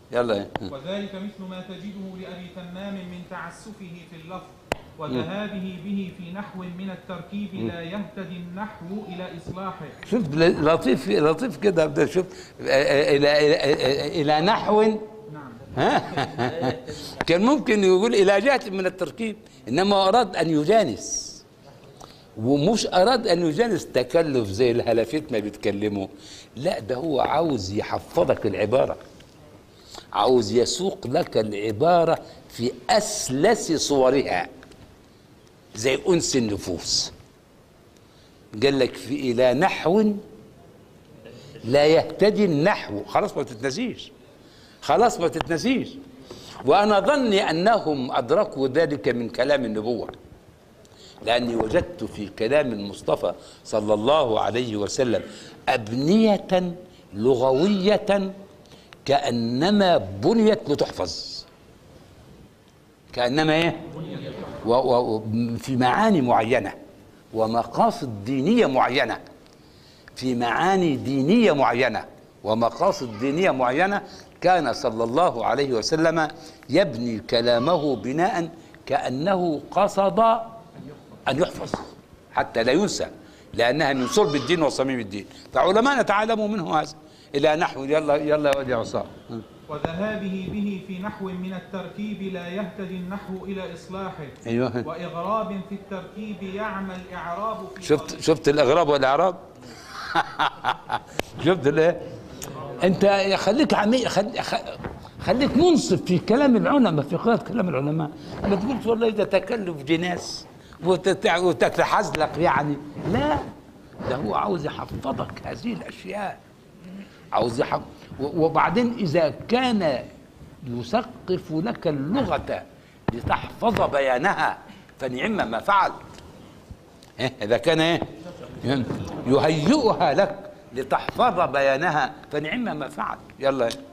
يلا إيه. وذلك مثل ما تجده لأبي تمام من تعسفه في اللفظ وذهابه به في نحو من التركيب لا يهتدي النحو إلى إصلاحه شوف لطيف لطيف كده بدأ شوف الى الى الى نحو نعم ها كان ممكن يقول الى جهه من التركيب انما اراد ان يجانس ومش اراد ان يجانس تكلف زي الهلافيت ما بيتكلموا لا ده هو عاوز يحفظك العباره عاوز يسوق لك العباره في اسلس صورها زي انس النفوس قال لك في الى نحو لا يهتدي النحو خلاص ما تتنسيش خلاص ما تتنسيش وانا ظني انهم ادركوا ذلك من كلام النبوه لاني وجدت في كلام المصطفى صلى الله عليه وسلم ابنيه لغويه كانما بنيت لتحفظ كانما ايه و- و- و- في معاني معينه ومقاصد دينيه معينه في معاني دينيه معينه ومقاصد دينيه معينه كان صلى الله عليه وسلم يبني كلامه بناء كانه قصد ان يحفظ حتى لا ينسى لانها من صلب الدين وصميم الدين فعلماءنا تعلموا منه هذا الى نحو يلا يلا يا ولد يا عصام وذهابه به في نحو من التركيب لا يهتدي النحو إلى إصلاحه ايوه وإغراب في التركيب يعمى الإعراب في شفت شفت الاغراب والاعراب شفت الايه انت يا خليك عمي خلي خ- خليك منصف في كلام العلماء في قراءة كلام العلماء ما تقولش والله ده تكلف جناس وتتع- وتتحزلق يعني لا ده هو عاوز يحفظك هذه الاشياء عاوز يحفظ و- وبعدين اذا كان يثقف لك اللغه لتحفظ بيانها فنعم ما فعل إيه؟ إذا كان إيه؟ يهيئها لك لتحفظ بيانها فنعم ما فعل يلا